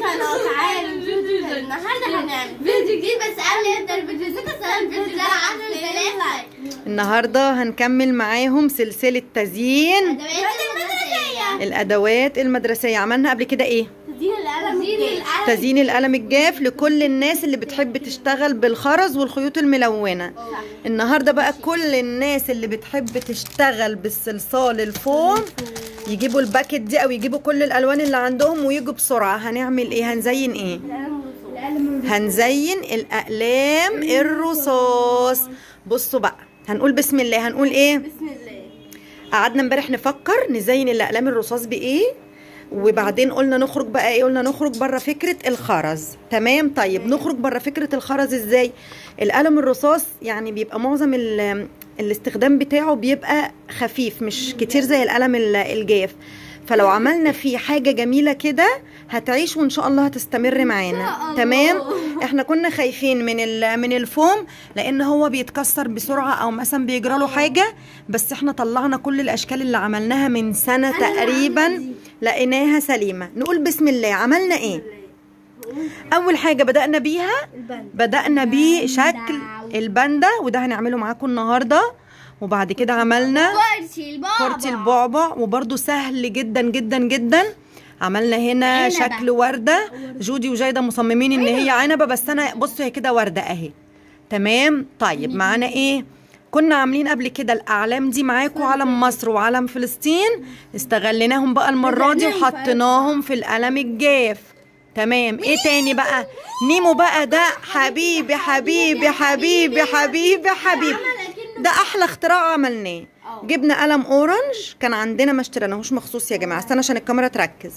القناة تعالوا النهارده هنعمل فيديو جديد بس قبل نبدا الفيديو زي تسأل الفيديو ده 10000 لايك النهارده هنكمل معاهم سلسله تزيين ادوات المدرسية الادوات المدرسيه عملنا قبل كده ايه تزيين القلم تزيين القلم تزيين القلم الجاف لكل الناس اللي بتحب تشتغل بالخرز والخيوط الملونه النهارده بقى كل الناس اللي بتحب تشتغل بالصلصال الفوم يجيبوا الباكت دي او يجيبوا كل الالوان اللي عندهم ويجوا بسرعه هنعمل ايه هنزين ايه القلم هنزين الاقلام الرصاص بصوا بقى هنقول بسم الله هنقول ايه بسم الله قعدنا امبارح نفكر نزين الاقلام الرصاص بايه وبعدين قلنا نخرج بقى ايه قلنا نخرج بره فكره الخرز تمام طيب نخرج بره فكره الخرز ازاي القلم الرصاص يعني بيبقى معظم ال- الاستخدام بتاعه بيبقى خفيف مش كتير زي القلم ال- الجاف فلو عملنا فيه حاجه جميله كده هتعيش وان شاء الله هتستمر معانا شاء الله. تمام احنا كنا خايفين من ال- من الفوم لان هو بيتكسر بسرعه او مثلا بيجرى له حاجه بس احنا طلعنا كل الاشكال اللي عملناها من سنه تقريبا لقيناها سليمه نقول بسم الله عملنا ايه اول حاجه بدانا بيها البند بدانا بشكل الباندا وده هنعمله معاكم النهارده وبعد كده عملنا كرسي البابا كرة البعبع وبرده سهل جدا جدا جدا عملنا هنا عنبة. شكل وردة جودي وجايدة مصممين ان هي عنبة بس انا بصوا هي كده وردة اهي تمام طيب معانا ايه كنا عاملين قبل كده الاعلام دي معاكم علم مصر وعلم فلسطين استغليناهم بقى المرة دي لزقناهم في وحطيناهم في القلم الجاف تمام ايه تاني بقى نيمو بقى ده حبيبي حبيبي حبيبي حبيبي حبيبي ده احلى اختراع عملناه اه. جبنا قلم اورنج كان عندنا ما اشتريناهوش مخصوص يا جماعه استنى عشان الكاميرا تركز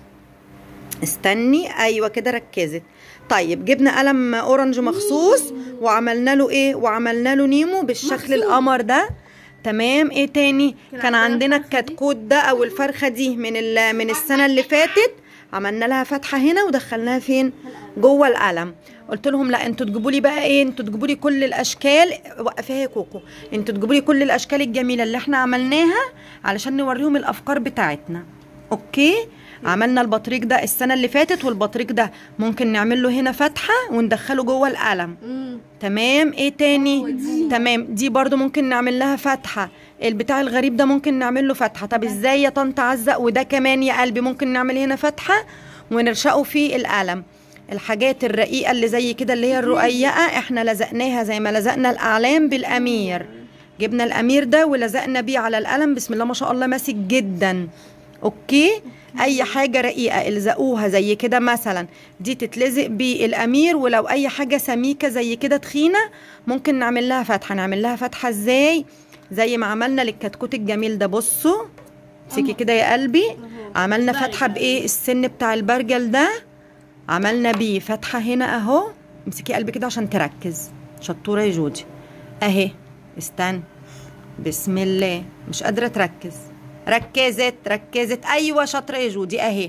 استني ايوه كده ركزت طيب جبنا قلم اورنج مخصوص وعملنا له ايه وعملنا له نيمو بالشكل القمر ده تمام ايه تاني كان عندنا الكتكوت ده او الفرخه دي من ال- من السنه اللي فاتت عملنا لها فتحه هنا ودخلناها فين جوه القلم قلت لهم لا انتوا تجيبوا لي بقى ايه انتوا تجيبوا لي كل الاشكال وقفها يا كوكو انتوا تجيبوا لي كل الاشكال الجميله اللي احنا عملناها علشان نوريهم الافكار بتاعتنا اوكي عملنا البطريق ده السنه اللي فاتت والبطريق ده ممكن نعمل له هنا فتحه وندخله جوه القلم تمام ايه تاني تمام دي برضو ممكن نعمل لها فتحه البتاع الغريب ده ممكن نعمل له فتحه طب ازاي يا طنط عزق وده كمان يا قلبي ممكن نعمل هنا فتحه ونرشقه في القلم الحاجات الرقيقه اللي زي كده اللي هي الرقيقه احنا لزقناها زي ما لزقنا الاعلام بالامير جبنا الامير ده ولزقنا بيه على القلم بسم الله ما شاء الله ماسك جدا اوكي اي حاجه رقيقه الزقوها زي كده مثلا دي تتلزق بالامير ولو اي حاجه سميكه زي كده تخينه ممكن نعمل لها فتحه نعمل لها فتحه ازاي زي ما عملنا للكتكوت الجميل ده بصوا امسكي كده يا قلبي عملنا فتحه بايه السن بتاع البرجل ده عملنا بيه فتحه هنا اهو امسكي قلبي كده عشان تركز شطوره يا جودي اهي استنى بسم الله مش قادره تركز ركزت ركزت ايوه شاطره يا جودي اهي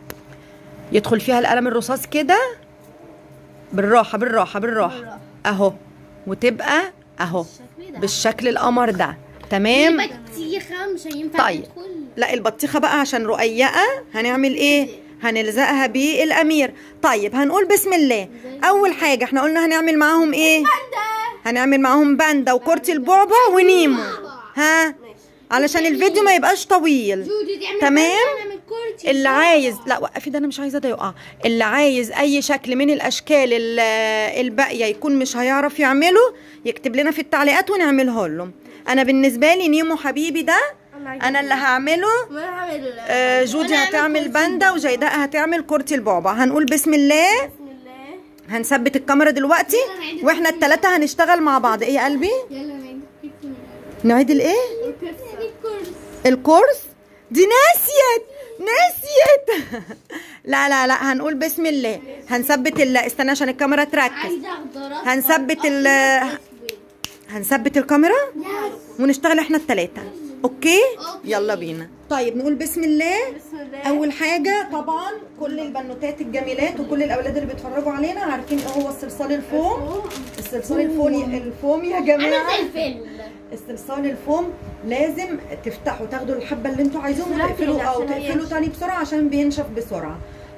يدخل فيها القلم الرصاص كده بالراحه بالراحه بالراحه اهو وتبقى اهو بالشكل القمر ده تمام بطيخة مش هينفع طيب. تدخل لا البطيخه بقى عشان رقيقه هنعمل ايه هنلزقها بالامير طيب هنقول بسم الله اول حاجه احنا قلنا هنعمل معاهم ايه هنعمل معاهم باندا وكرة البعبع ونيمو ها علشان الفيديو ما يبقاش طويل جودي دي تمام. اعمل كرسي اللي عايز لا وقفي ده انا مش عايزه ده يقع اللي عايز اي شكل من الاشكال ال- الباقيه يكون مش هيعرف يعمله يكتب لنا في التعليقات ونعمله لهم انا بالنسبه لي نيمو حبيبي ده انا اللي هعمله وانا هعمل آه، جودي وأنا هعمل هتعمل كرسي باندا وجيداء هتعمل كرة البعبع هنقول بسم الله بسم الله هنثبت الكاميرا دلوقتي واحنا التلاتة هنشتغل مع بعض ايه يا قلبي يلا نعيد الكرسي. نعيد الايه الكرسي الكورس دي ناسيت ناسيت لا لا لا هنقول بسم الله هنثبت ال استنى عشان الكاميرا تركز عايزه اخضر أصفر، هنثبت ال أسود. هنثبت الكاميرا يس. ونشتغل احنا التلاتة اوكي أوكي. يلا بينا طيب نقول بسم الله بسم الله اول حاجه طبعا كل البنوتات الجميلات وكل الاولاد اللي بيتفرجوا علينا عارفين ايه هو الصلصال الفوم الصلصال الفوم الفوم يا عامل جماعه زي الفيلم الصلصال الفوم لازم تفتحوا تاخدوا الحبه اللي انتوا عايزوهم بسرعة وتقفلوا كده او عشان تقفلوا هينشف. تاني بسرعه عشان بينشف بسرعه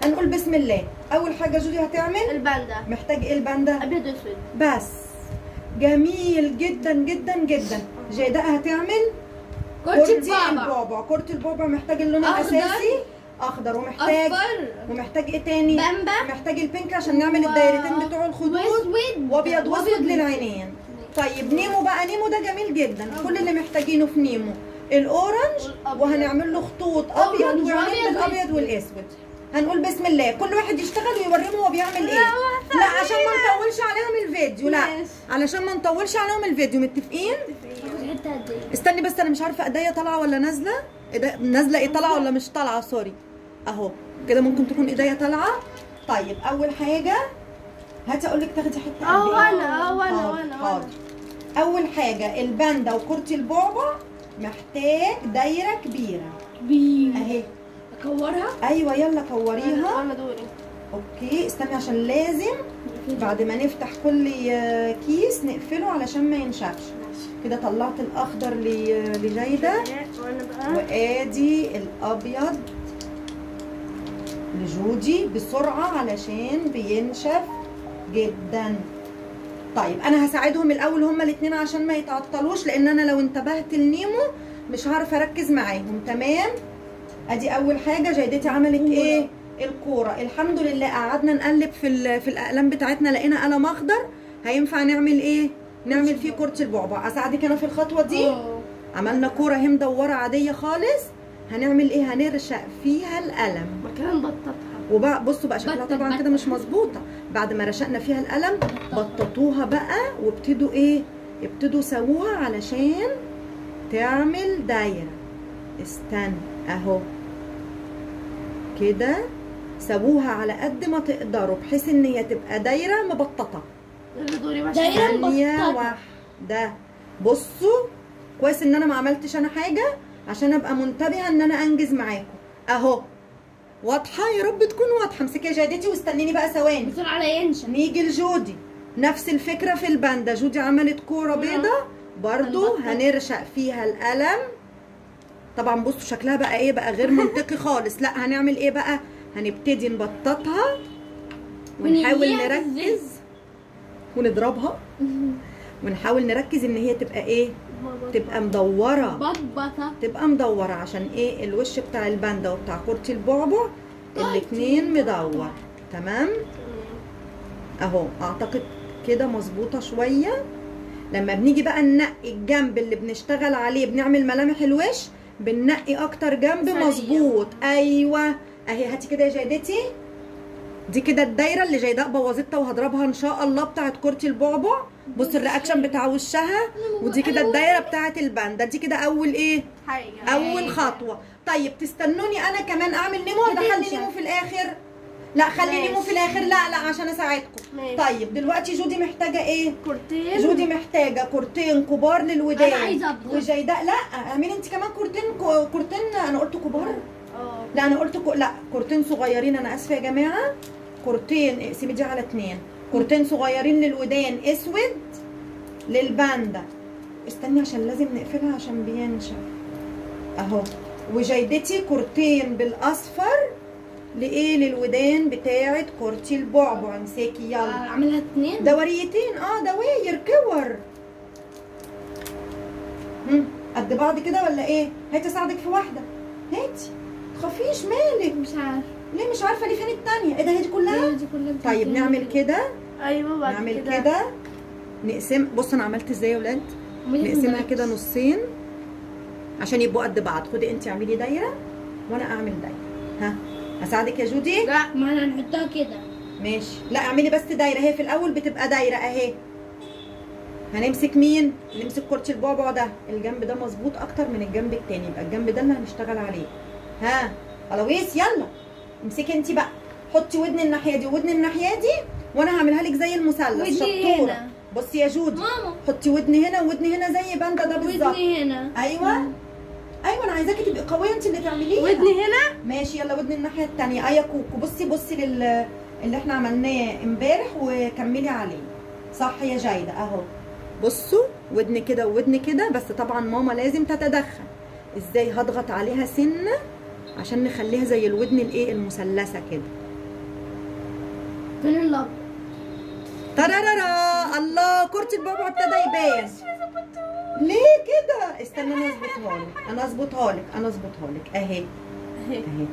هنقول بسم الله اول حاجه جودي هتعمل الباندا محتاج ايه الباندا ابيض واسود بس جميل جدا جدا جدا جيداء هتعمل كرسي كرسي البابا البابا كرسي البابا محتاج اللون أخضر. الاساسي اخضر ومحتاج اصفر ومحتاج ايه تاني بامبا محتاج البينك عشان نعمل و- الدايرتين بتوع الخدود واسود وابيض واسود للعينين طيب نيمو بقى نيمو ده جميل جدا كل اللي محتاجينه في نيمو الاورنج والأبيض. وهنعمل له خطوط ابيض أورنج وعين وأبيض بالابيض والاسود هنقول بسم الله كل واحد يشتغل ويوريهم هو بيعمل ايه لا، لا عشان ما نطولش عليهم الفيديو لا ماشي. علشان ما نطولش عليهم الفيديو متفقين استني بس انا مش عارفه ايديا طالعه ولا نازله إيديا- نازله ايه طالعه ولا مش طالعه سوري اهو كده ممكن تكون ايديا طالعه طيب اول حاجه هاتي اقول لك تاخدي حته اه قد إيه. وانا اه وانا حاضر، وانا حاضر. وانا اول حاجه الباندا وكرتي البعبع محتاج دايره كبيره بي اهي اكورها ايوه يلا كوريها وانا دوري اوكي استني عشان لازم بعد ما نفتح كل آه، كيس نقفله علشان ما ينشفش كده طلعت الاخضر ل- لجيده وانا بقى وادي الابيض لجودي بسرعه علشان بينشف جدا طيب انا هساعدهم الاول هما الاثنين عشان ما يتعطلوش لان انا لو انتبهت لنيمو مش هعرف اركز معاهم تمام ادي اول حاجه جيدتي عملت ايه الكوره الحمد لله قعدنا نقلب في ال- في الاقلام بتاعتنا لقينا قلم اخضر هينفع نعمل ايه نعمل فيه كرة البعبع اساعدك انا في الخطوه دي اه. عملنا كوره اهي مدوره عاديه خالص هنعمل ايه هنرشق فيها القلم مكان بططها وبقى بصوا بقى شكلها بطل- طبعا كده بطل. مش مظبوطه بعد ما رشقنا فيها القلم بططوها بقى وابتدوا ايه ابتدوا سووها علشان تعمل دايره استنى اهو كده سووها على قد ما تقدروا بحيث ان هي تبقى دايره مبططه يلا دوري بقى دايرة عشان- ثانية مبططة. واحدة بصوا كويس ان انا ما عملتش انا حاجة عشان ابقى منتبهة ان انا انجز معاكم اهو واضحة يا رب تكون واضحة امسكي جادتي واستنيني بقى ثواني بسرعة لا ينشف نيجي لجودي نفس الفكرة في الباندا جودي عملت كورة بيضة برضو هنبطط. هنرشق فيها القلم طبعا بصوا شكلها بقى ايه بقى غير منطقي خالص لا هنعمل ايه بقى هنبتدي نبططها ونحاول ونقليها في نركز ونضربها ونحاول نركز ان هي تبقى ايه تبقى مدوره بطبطة تبقى مدوره عشان ايه الوش بتاع الباندا وبتاع كرة البعبع الاتنين مدور تمام اهو اعتقد كده مظبوطه شويه لما بنيجي بقى ننقي الجنب اللي بنشتغل عليه بنعمل ملامح الوش بننقي اكتر جنب سريع. مظبوط ايوه اهي هاتي كده يا جيدتي دي كده الدايره اللي جيداء بوظتها وهضربها ان شاء الله بتاعت كرة البعبع بص الرياكشن بتاع وشها ودي كده الدايره بتاعت الباندا دي كده اول ايه حقيقة اول خطوه طيب تستنوني انا كمان اعمل نيمو ولا اخلي هتنشف. نيمو في الاخر لا خلي ماشي. نيمو في الاخر لا لا عشان اساعدكم ماشي. طيب دلوقتي جودي محتاجه ايه كورتين جودي محتاجه كورتين كبار للودان أنا عايزة أبيض. وجيداء لا اعملي انت كمان كورتين كو- كورتين انا قلت كبار اه لا انا قلت كو... لا كورتين صغيرين انا اسفه يا جماعه كورتين اقسمي دي على اتنين كورتين صغيرين للودان اسود للباندا استني عشان لازم نقفلها عشان بينشف اهو وجيدتي كورتين بالاصفر لايه للودان بتاعه كورتي البعبع امسكي يلا اعملها اتنين دوريتين اه دواير كور هم، قد بعض كده ولا ايه هاتي اساعدك في واحده هاتي تخافيش مالك مش عارف ليه مش عارفه ليه فين التانية ايه ده هي دي كلها دي كلها طيب نعمل كده ايوه بعد نعمل كده نقسم بص انا عملت ازاي يا ولاد نقسمها كده نصين عشان يبقوا قد بعض خدي انت اعملي دايره وانا اعمل دايره ها هساعدك يا جودي لا ما انا نحطها كده ماشي لا اعملي بس دايره هي في الاول بتبقى دايره اهي هنمسك مين نمسك كرسي البعبع ده الجنب ده مظبوط اكتر من الجنب التاني يبقى الجنب ده اللي هنشتغل عليه ها خلاويس يلا امسكي انت بقى حطي ودن الناحيه دي وودن الناحيه دي وانا هعملها لك زي المثلث ودني شطوره هنا. بصي يا جودي ماما حطي ودن هنا وودن هنا زي باندا ده بالظبط ودني هنا ايوه ايوه انا عايزاكي تبقي قويه انت اللي تعمليها ودني هنا ماشي يلا ودني الناحيه التانية ايا كوكو بصي بصي لل اللي احنا عملناه امبارح وكملي عليه صح يا جايده اهو بصوا ودن كده وودن كده بس طبعا ماما لازم تتدخل ازاي هضغط عليها سنه عشان نخليها زي الودن الايه المثلثه كده فين الابيض ترارارا الله كرة البابا ابتدى يبان ليه كده استنى انا اظبطها لك انا اظبطها لك انا اظبطها لك اهي اهي اهي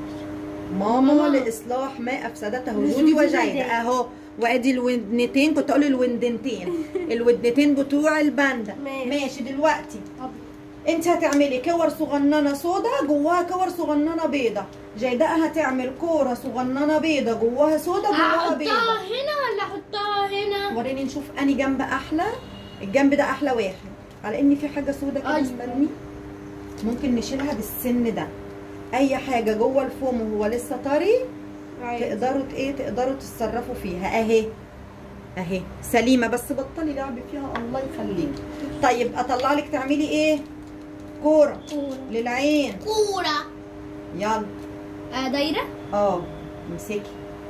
ماما لاصلاح ما افسدته جودي وجيدة اهو وادي الودنتين كنت اقول الودنتين الودنتين بتوع الباندا ماشي. ماشي دلوقتي انت هتعملي كور صغننه سودا جواها كور صغننه بيضه جيداء هتعمل كوره صغننه بيضه جواها سودا جواها بيضه احطها هنا ولا احطها هنا وريني نشوف اني جنب احلى الجنب ده احلى واحد على ان في حاجه سودا كده أيوة. استني ممكن نشيلها بالسن ده اي حاجه جوه الفوم وهو لسه طري تقدروا ت- ايه تقدروا تتصرفوا فيها اهي اهي سليمه بس بطلي لعب فيها الله يخليك طيب اطلع لك تعملي ايه كوره للعين كورة يلا آه دايرة اه امسكي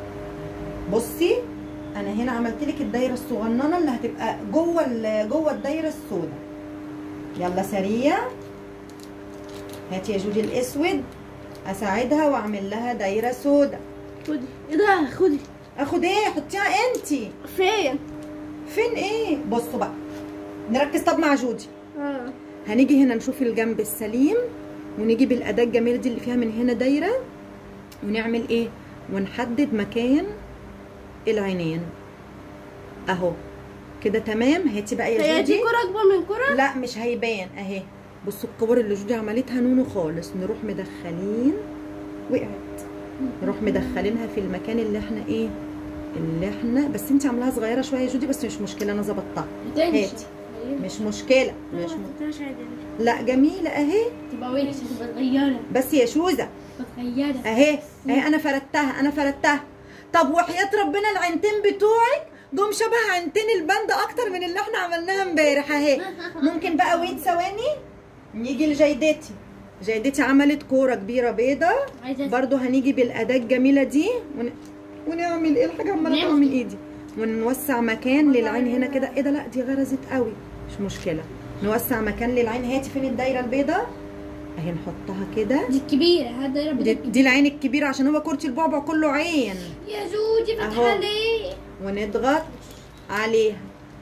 بصي انا هنا عملت لك الدايره الصغننه اللي هتبقى جوه ال- جوه الدايره السوداء يلا سريع هاتي يا جودي الاسود اساعدها واعمل لها دايره سوداء خدي ايه ده خدي اخد ايه حطيها انتي فين فين ايه بصوا بقى نركز طب مع جودي اه هنيجي هنا نشوف الجنب السليم ونيجي بالاداه الجميله دي اللي فيها من هنا دايره ونعمل ايه ونحدد مكان العينين اهو كده تمام هاتي بقى يا هي دي جودي كرة اكبر من كرة لا مش هيبان اهي بصوا الكور اللي جودي عملتها نونو خالص نروح مدخلين وقعت نروح مدخلينها في المكان اللي احنا ايه اللي احنا بس انت عاملاها صغيره شويه يا جودي بس مش مشكله انا ظبطتها هاتي مش مشكله مش م... لا جميله اهي تبقى وحشة تبقى صغيرة بس يا شوزه تبقى صغيرة اهي اهي انا فردتها انا فردتها طب وحياة ربنا العينتين بتوعك جم شبه عينتين البند اكتر من اللي احنا عملناها امبارح اهي ممكن بقى وين ثواني نيجي لجيدتي جيدتي عملت كوره كبيره بيضه عايزة برضو هنيجي بالاداه الجميله دي ون... ونعمل ايه الحاجه عماله نعمل تقع من ايدي ونوسع مكان للعين هنا كده ايه ده لا دي غرزت قوي مش مشكله نوسع مكان للعين هاتي فين الدايره البيضاء اهي نحطها كده دي الكبيرة هات دايرة دي, بدل دي العين الكبيرة عشان هو كرسي البعبع كله عين يا جودي أهو. فتحة ليه ونضغط عليها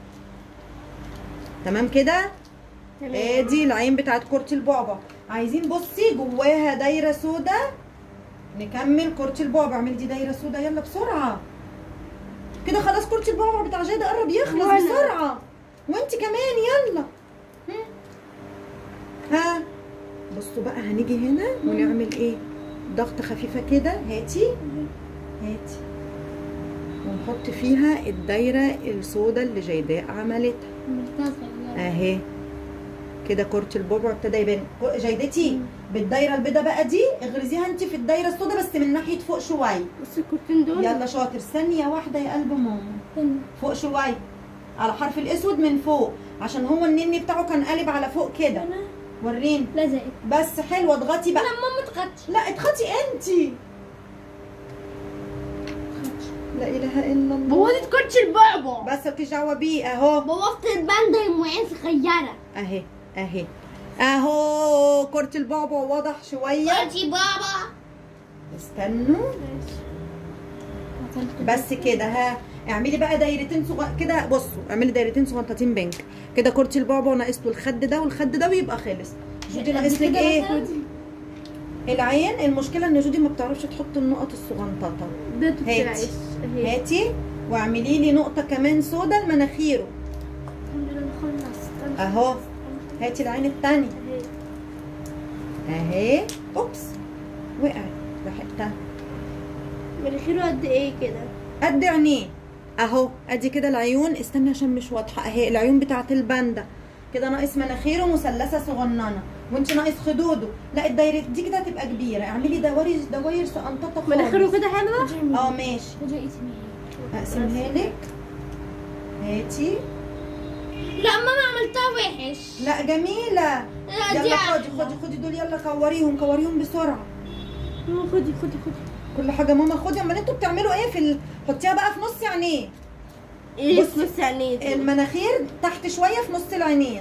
تمام كده ادي العين بتاعت كرسي البعبع عايزين بصي جواها دايرة سودا نكمل كرسي البعبع اعمل دي دايرة سودا يلا بسرعة كده خلاص كرسي البعبع بتاع جاده قرب يخلص وأنا. بسرعة وانت كمان يلا هم. ها بصوا بقى هنيجي هنا ونعمل ايه ضغط خفيفة كده هاتي هاتي ونحط فيها الدايرة السودا اللي جيداء عملتها عملتها صغيرة اهي كده كرة البابا ابتدى يبان كو- جيدتي بالدايرة البيضة بقى دي اغرزيها انت في الدايرة السودا بس من ناحية فوق شوية بص الكورتين دول يلا شاطر ثانية واحدة يا قلب ماما هنا. فوق شوية على حرف الاسود من فوق عشان هو النني بتاعه كان قالب على فوق كده هنا وريني لزقت بس حلوة اضغطي بقى ماما تغطش لا اضغطي انت لا اله الا الله بوظت كرة البعبع بس مالكيش دعوة بيه اهو بوظت الباندا المعين صغيرة اهي اهي اهو كرة البعبع واضح شوية كرة بابا استنوا بس كده ها اعملي بقى دايرتين صغ... كده بصوا اعملي دايرتين صغنطتين بنك كده كرة البعبع ناقص له الخد ده والخد ده ويبقى خلص جودي ناقص لك كده ايه مثلاً؟ العين المشكلة ان جودي ما بتعرفش تحط النقط الصغنططة ده هاتي. بتاعي اهي هاتي واعملي لي نقطة كمان سودا لمناخيره الحمد لله خلصت اهو هاتي العين التانية اهي اهي اوبس وقعت لحقتها مناخيره قد ايه كده قد عينيه اهو ادي كده العيون استنى عشان مش واضحه اهي العيون بتاعت الباندا كده ناقص مناخيره مثلثه صغننه وانت ناقص خدوده لا الدايره دي كده هتبقى كبيره اعملي دواير دواير سقنططه خالص مناخيره كده حلوة اه ماشي وجاي اسمي اقسمها لك هاتي لا ماما عملتها وحش لا جميله لا دي يلا خدي أحلى. خدي خدي دول يلا كوريهم كوريهم بسرعه ماما خدي خدي خدي كل حاجه ماما خدي امال انتوا بتعملوا ايه في ال... حطيها بقى في نص عينيه ايه بصي، بص عينيه المناخير تحت شويه في نص العينين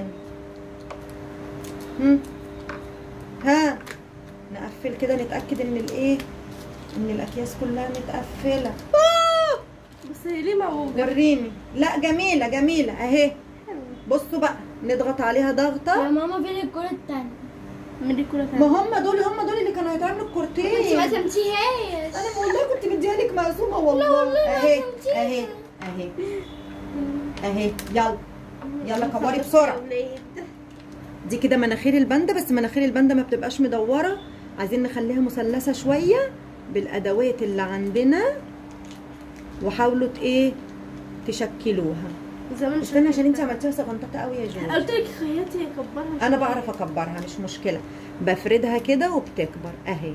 هم. ها نقفل كده نتاكد ان الايه ان الاكياس كلها متقفله آه! ليه موجود وريني لا جميله جميله اهي بصوا بقى نضغط عليها يا ضغطه ماما فين الكرة التانية من الكرة ما هم دول هم دول اللي كانوا هيتعملوا انت الكورتين ما سمتيهاش انا والله كنت مديها لك مقسومه والله والله ما اهي فهمتيها. اهي اهي اهي يلا يلا كبري بسرعه دي كده مناخير الباندا بس مناخير الباندا ما بتبقاش مدوره عايزين نخليها مثلثه شويه بالادوات اللي عندنا وحاولوا ت- ايه تشكلوها زمان استنى عشان انت عملتيها صغنططه قوي يا جوجو قلت لك خياتي اكبرها انا بعرف اكبرها مش مشكله بفردها كده وبتكبر اهي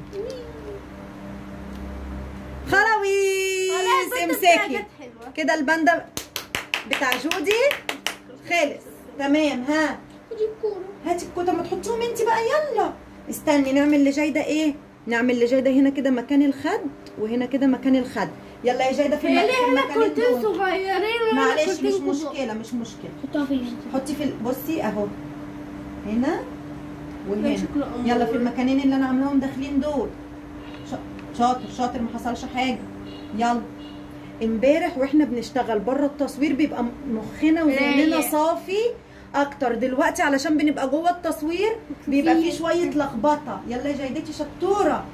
خلاويص امسكي كده الباندا بتاع جودي خلص تمام ها خدي الكورة هاتي الكوتا ما تحطيهم انت بقى يلا استني نعمل لجايده ايه نعمل لجايده هنا كده مكان الخد وهنا كده مكان الخد يلا يا جايده في, هي المك... ليه في هنا المكانين كورتين دول صغيرين وهنا معلش كورتين مش كبار. مشكله مش مشكله حطها فين حطي في ال- بصي اهو هنا وهنا شكله أمور. يلا في المكانين اللي انا عاملاهم داخلين دول ش- شاطر شاطر ما حصلش حاجه يلا امبارح واحنا بنشتغل بره التصوير بيبقى م- مخنا وذهننا رايق. صافي اكتر دلوقتي علشان بنبقى جوه التصوير بيبقى فيه شويه لخبطه يلا يا جايدتي شطوره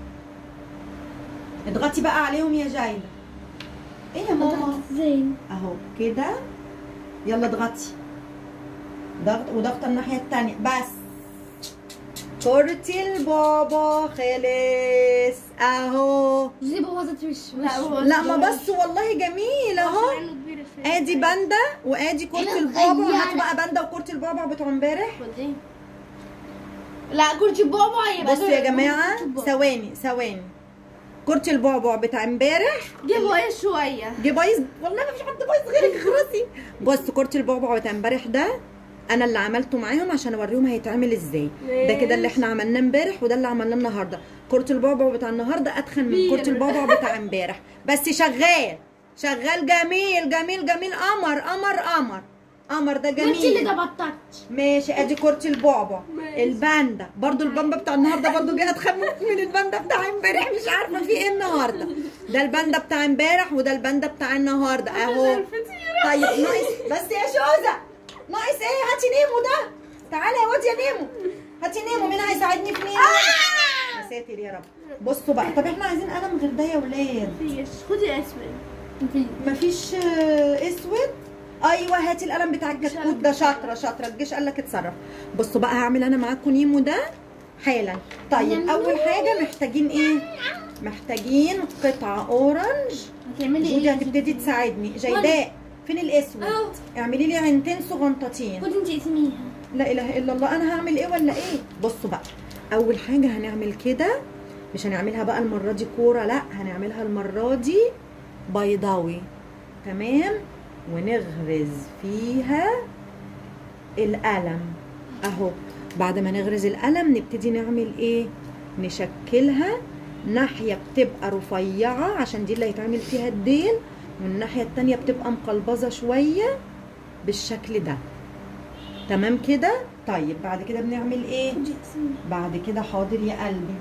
اضغطي بقى عليهم يا جايده ايه يا ماما ازاي اهو كده يلا اضغطي ضغط وضغطه الناحيه التانية بس كرتي البابا خلص اهو دي بوظت وش لا هو لا ما بس والله جميل اهو عينه كبيرة شوية. ادي باندا وادي كرة أنا البابا صغيرة. هاتوا بقى باندا وكرة البابا بتوع امبارح ودي. لا كرسي بابا يبقى بصوا يا جماعه ثواني ثواني كرة البعبع بتاع امبارح جيبوا ايه شوية جه بايظ والله ما فيش حد بايظ غيرك خلاصي بص كرة البعبع بتاع امبارح ده انا اللي عملته معاهم عشان اوريهم هيتعمل ازاي ده كده اللي احنا عملناه امبارح وده اللي عملناه النهارده كرة البعبع بتاع النهارده اتخن من كرة كبير. البعبع بتاع امبارح بس شغال شغال جميل جميل جميل قمر قمر قمر قمر ده وانت اللي جميل ضبطتك ماشي ادي كرة البعبع ماشي. الباندا برضو الباندا بتاع النهارده برضو جه اتخن من الباندا بتاع امبارح مش عارفه في ايه النهارده ده الباندا بتاع امبارح وده الباندا بتاع النهارده اهو طيب ناقص بس يا شوزة ناقص ايه هاتي نيمو ده تعالى يا واد يا نيمو هاتي نيمو مين هيساعدني في نيمو يا ساتر يا رب بصوا بقى طب احنا عايزين قلم غير ده يا ولاد مفيش خدي اسود مفيش آه، اسود ايوه هاتي القلم بتاع الكتكوت ده شاطره شاطره الجيش قال لك اتصرف بصوا بقى هعمل انا معاكم نيمو ده حالا طيب اول حاجه محتاجين ايه محتاجين قطعه اورنج هتعملي جودي ايه هتبتدي تساعدني جيداء فين الاسود أهو. اعملي لي عينتين صغنطتين خدي انت اسميها لا اله الا الله انا هعمل ايه ولا ايه بصوا بقى اول حاجه هنعمل كده مش هنعملها بقى المره دي كوره لا هنعملها المره دي بيضاوي تمام ونغرز فيها القلم اهو بعد ما نغرز القلم نبتدي نعمل ايه نشكلها ناحيه بتبقى رفيعه عشان دي اللي هيتعمل فيها الديل والناحيه التانية بتبقى مقلبظه شويه بالشكل ده تمام كده طيب بعد كده بنعمل ايه خدي اسميها بعد كده حاضر يا قلبي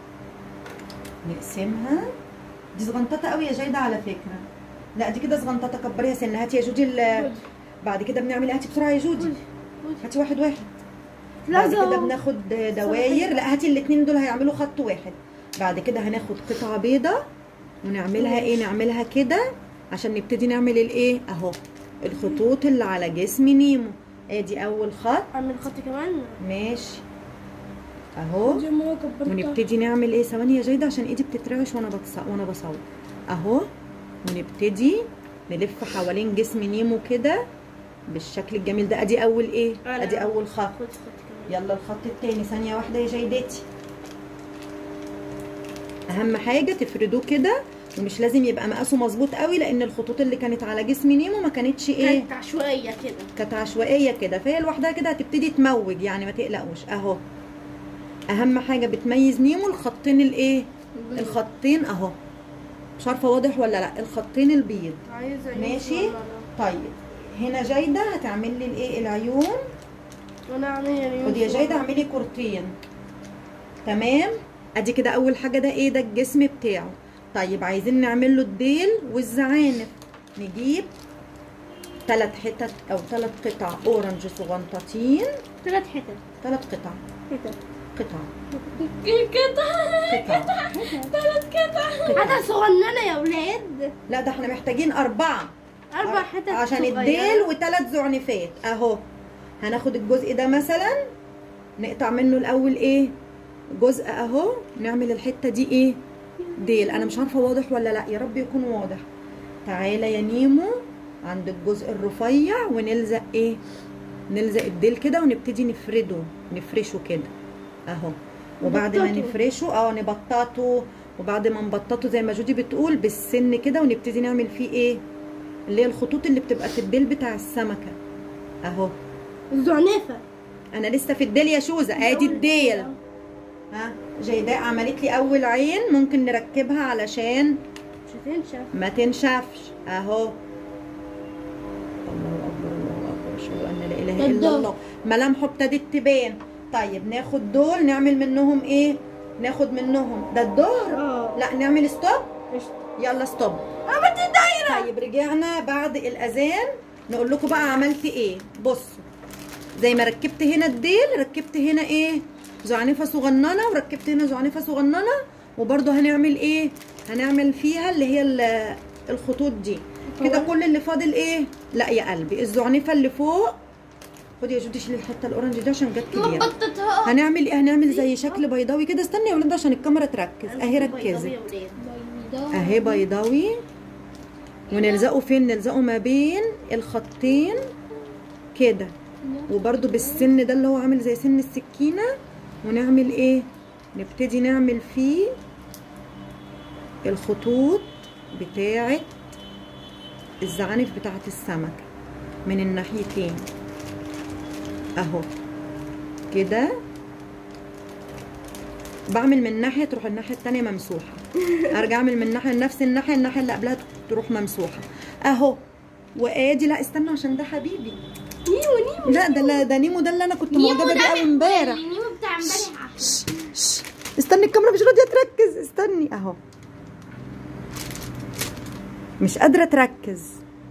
نقسمها دي صغنططه قوي يا جايده على فكره لا دي كده صغنططه كبريها سنه هاتي يا جودي ال- بعد كده بنعمل إيه؟ هاتي بسرعه يا جودي هاتي واحد واحد بعد لازم كده بناخد دواير لا هاتي الاتنين دول هيعملوا خط واحد بعد كده هناخد قطعه بيضه ونعملها ايه نعملها كده عشان نبتدي نعمل الايه اهو الخطوط اللي على جسم نيمو ادي اول خط اعمل خط كمان ماشي اهو دي ماما كبرتها ونبتدي نعمل ايه ثواني يا جيده عشان ايدي بتترعش وانا بتص... وانا بصور اهو ونبتدي نلف حوالين جسم نيمو كده بالشكل الجميل ده ادي اول ايه أنا. ادي اول خط خد خط كمان يلا الخط التاني ثانيه واحده يا جيدتي اهم حاجه تفردوه كده ومش لازم يبقى مقاسه مظبوط قوي لان الخطوط اللي كانت على جسم نيمو ما كانتش ايه كانت عشوائية كده كانت عشوائيه كده فهي لوحدها كده هتبتدي تموج يعني ما تقلقوش اهو اهم حاجه بتميز نيمو الخطين الايه الخطين اهو مش عارفه واضح ولا لا الخطين البيض عايزة عيون ماشي صغيرة. طيب هنا جايده هتعمل لي الايه العيون وانا اعمل عيون خدي يا صغيرة. جايده اعملي كورتين تمام ادي كده اول حاجه ده ايه ده الجسم بتاعه طيب عايزين نعمل له الديل والزعانف نجيب ثلاث حتت او ثلاث قطع اورنج صغنطتين ثلاث حتت ثلاث قطع حتت قطع قطع قطع ثلاث قطع حتى صغننة يا ولاد لا ده احنا محتاجين اربعه أربع حتت عشان صغيرة. الديل وثلاث زعنفات اهو هناخد الجزء ده مثلا نقطع منه الاول ايه جزء اهو نعمل الحته دي ايه ديل انا مش عارفه واضح ولا لا يا رب يكون واضح تعالى يا نيمو عند الجزء الرفيع ونلزق ايه نلزق الديل كده ونبتدي نفرده نفرشه كده اهو وبعد ما نبططه. نفرشه اه نبططه وبعد ما نبططه زي ما جودي بتقول بالسن كده ونبتدي نعمل فيه ايه اللي هي الخطوط اللي بتبقى في الديل بتاع السمكه اهو الزعنفة انا لسه في الديل يا شوزه ادي الديل ها جيداء عملت لي اول عين ممكن نركبها علشان مش هتنشف ما تنشفش اهو الله اكبر الله اكبر اشهد ان لا اله الا الدور. الله ملامحه ابتدت تبان طيب ناخد دول نعمل منهم ايه ناخد منهم ده الظهر اه لا نعمل ستوب يلا ستوب عملت الدايرة طيب رجعنا بعد الاذان نقول لكم بقى عملت ايه بصوا زي ما ركبت هنا الديل ركبت هنا ايه زعنفه صغننه وركبت هنا زعنفه صغننه وبرده هنعمل ايه هنعمل فيها اللي هي ال- الخطوط دي كده كل اللي فاضل ايه لا يا قلبي الزعنفه اللي فوق خدي يا جودي شيلي الحته الاورنج دي عشان جت كبيره بطتها هنعمل ايه هنعمل زي شكل بيضاوي كده استني يا ولاد عشان الكاميرا تركز اهي ركزت اهي بيضاوي ونلزقه فين نلزقه ما بين الخطين كده وبرده بالسن ده اللي هو عامل زي سن السكينة ونعمل ايه نبتدي نعمل فيه الخطوط بتاعة الزعانف بتاعة السمك من الناحيتين اهو كده بعمل من ناحيه تروح الناحيه التانية ممسوحه ارجع اعمل من ناحيه نفس الناحيه الناحيه اللي قبلها تروح ممسوحه اهو وادي لا استنى عشان ده حبيبي نيمو نيمو لا ده لا ده نيمو ده اللي انا كنت معجبه بيه قوي امبارح نيمو بتاع امبارح استني الكاميرا مش راضيه تركز استني اهو مش قادره تركز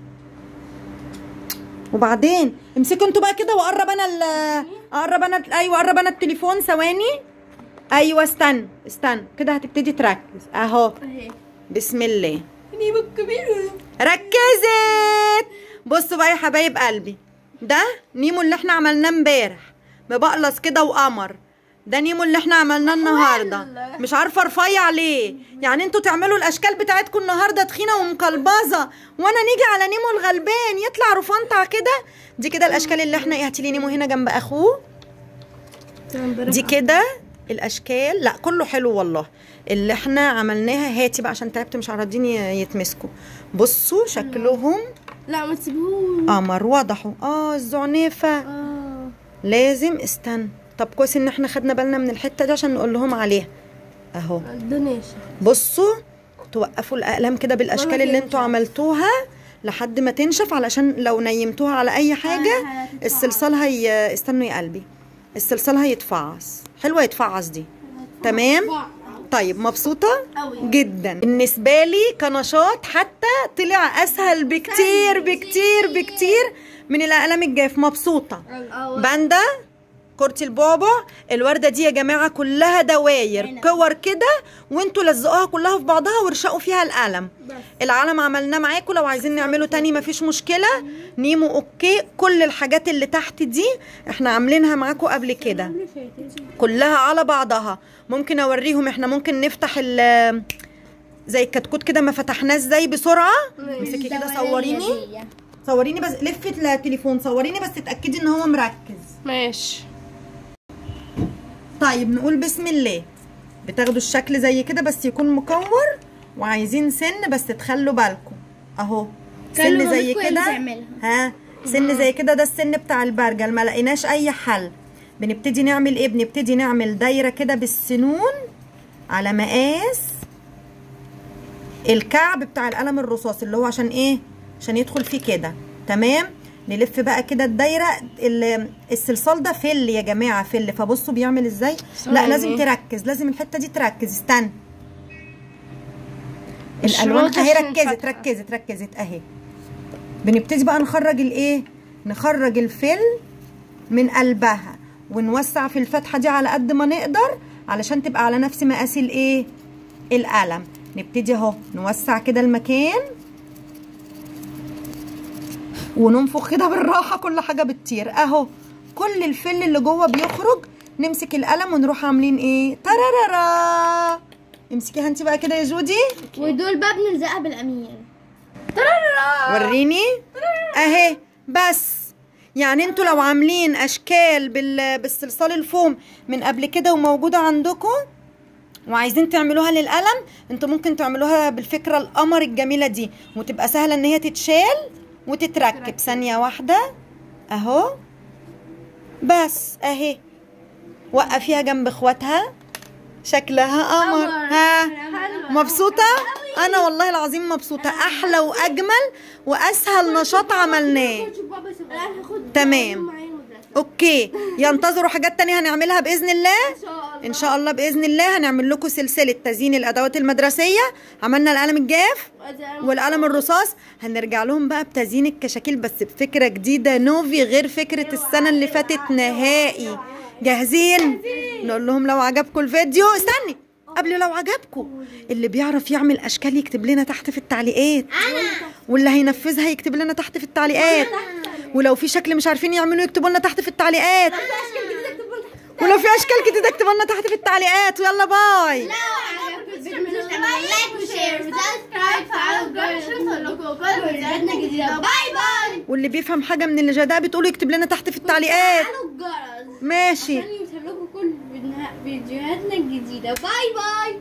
وبعدين امسكوا انتوا بقى كده واقرب انا ال اقرب انا ايوه اقرب انا التليفون ثواني ايوه استنى استنى كده هتبتدي تركز اهو اهي بسم الله نيمو الكبيرة ركزت بصوا بقى يا حبايب قلبي ده نيمو اللي احنا عملناه امبارح مبقلص كده وقمر ده نيمو اللي احنا عملناه النهارده مش عارفه رفيع ليه يعني انتوا تعملوا الاشكال بتاعتكم النهارده تخينه ومقلبظه وانا نيجي على نيمو الغلبان يطلع رفنطع كده دي كده الاشكال اللي احنا ايه هاتي لي نيمو هنا جنب اخوه دي كده الاشكال لا كله حلو والله اللي احنا عملناها هاتي بقى عشان تعبت مش راضيين ي- يتمسكوا بصوا شكلهم لا ما تسيبوه قمر وضحوا اه الزعنفه اه لازم استنى طب كويس ان احنا خدنا بالنا من الحته دي عشان نقول لهم عليها اهو الدنيا بصوا توقفوا الاقلام كده بالاشكال والله اللي تنشف. انتوا عملتوها لحد ما تنشف علشان لو نيمتوها على اي حاجه هتتفعص. الصلصال هي استنوا يا قلبي الصلصال هيتفعص حلوه يتفعص دي تمام طيب مبسوطه أوي. جدا بالنسبه لي كنشاط حتى طلع اسهل بكتير بكتير بكتير من الاقلام الجاف مبسوطه باندا كرة البعبع الوردة دي يا جماعة كلها دواير كور كده وانتوا لزقوها كلها في بعضها وارشقوا فيها القلم العلم عملناه معاكم لو عايزين نعمله تاني مفيش مشكلة نيمو اوكي كل الحاجات اللي تحت دي احنا عاملينها معاكم قبل كده كلها على بعضها ممكن اوريهم احنا ممكن نفتح ال زي الكتكوت كده ما فتحناه ازاي بسرعة امسكي كده صوريني صوريني بس لفي التليفون صوريني بس اتأكدي ان هو مركز ماشي طيب نقول بسم الله بتاخدوا الشكل زي كده بس يكون مكور وعايزين سن بس تخلوا بالكم اهو سن خلوا زي بالكم كده اللي تعملها. ها سن زي كده ده السن بتاع البرجل ما لقيناش اي حل بنبتدي نعمل ايه بنبتدي نعمل دايره كده بالسنون على مقاس الكعب بتاع القلم الرصاص اللي هو عشان ايه عشان يدخل فيه كده تمام نلف بقى كده الدايره ال- الصلصال ده فل يا جماعه فل فبصوا بيعمل ازاي لا ثواني. لازم تركز لازم الحته دي تركز استنى مش الالوان واضح اهي عشان ركزت فاتحة. ركزت ركزت اهي بنبتدي بقى نخرج الايه نخرج الفل من قلبها ونوسع في الفتحه دي على قد ما نقدر علشان تبقى على نفس مقاس الايه القلم نبتدي اهو نوسع كده المكان وننفخ كده بالراحه كل حاجه بتطير اهو كل الفل اللي جوه بيخرج نمسك القلم ونروح عاملين ايه ترارارا امسكيها انت بقى كده يا جودي ودول بقى بنلزقها بالامير وريني اهي بس يعني انتوا لو عاملين اشكال بال... بالصلصال الفوم من قبل كده وموجوده عندكم وعايزين تعملوها للقلم انتوا ممكن تعملوها بالفكره القمر الجميله دي وتبقى سهله ان هي تتشال وتتركب ثانيه واحده اهو بس اهي وقفيها جنب اخواتها شكلها قمر ها مبسوطة؟ أنا والله العظيم مبسوطة أحلى وأجمل وأسهل نشاط عملناه تمام أوكي ينتظروا حاجات تانية هنعملها بإذن الله إن شاء الله بإذن الله هنعمل لكم سلسلة تزيين الأدوات المدرسية عملنا القلم الجاف والقلم الرصاص هنرجع لهم بقى بتزيين الكشاكيل بس بفكرة جديدة نوفي غير فكرة السنة اللي فاتت نهائي جاهزين نقول لهم لو عجبكم الفيديو استني قبل لو عجبكم اللي بيعرف يعمل اشكال يكتب لنا تحت في التعليقات واللي هينفذها يكتب لنا تحت في التعليقات ولو في شكل مش عارفين يعملوه يكتبوا لنا تحت في التعليقات ولو في اشكال جديده اكتبوا لنا تحت في التعليقات ويلا باي لو عجبكم الفيديو متنسوش تعملوا لايك وشير وسبسكرايب وفعلوا الجرس عشان توصلكوا كل فيديوهاتنا الجديدة باي باي واللي بيفهم حاجه من اللي جداه بتقولوا يكتب لنا تحت في التعليقات فعلوا الجرس ماشي عشان يوصلكوا كل فيديوهاتنا الجديدة باي باي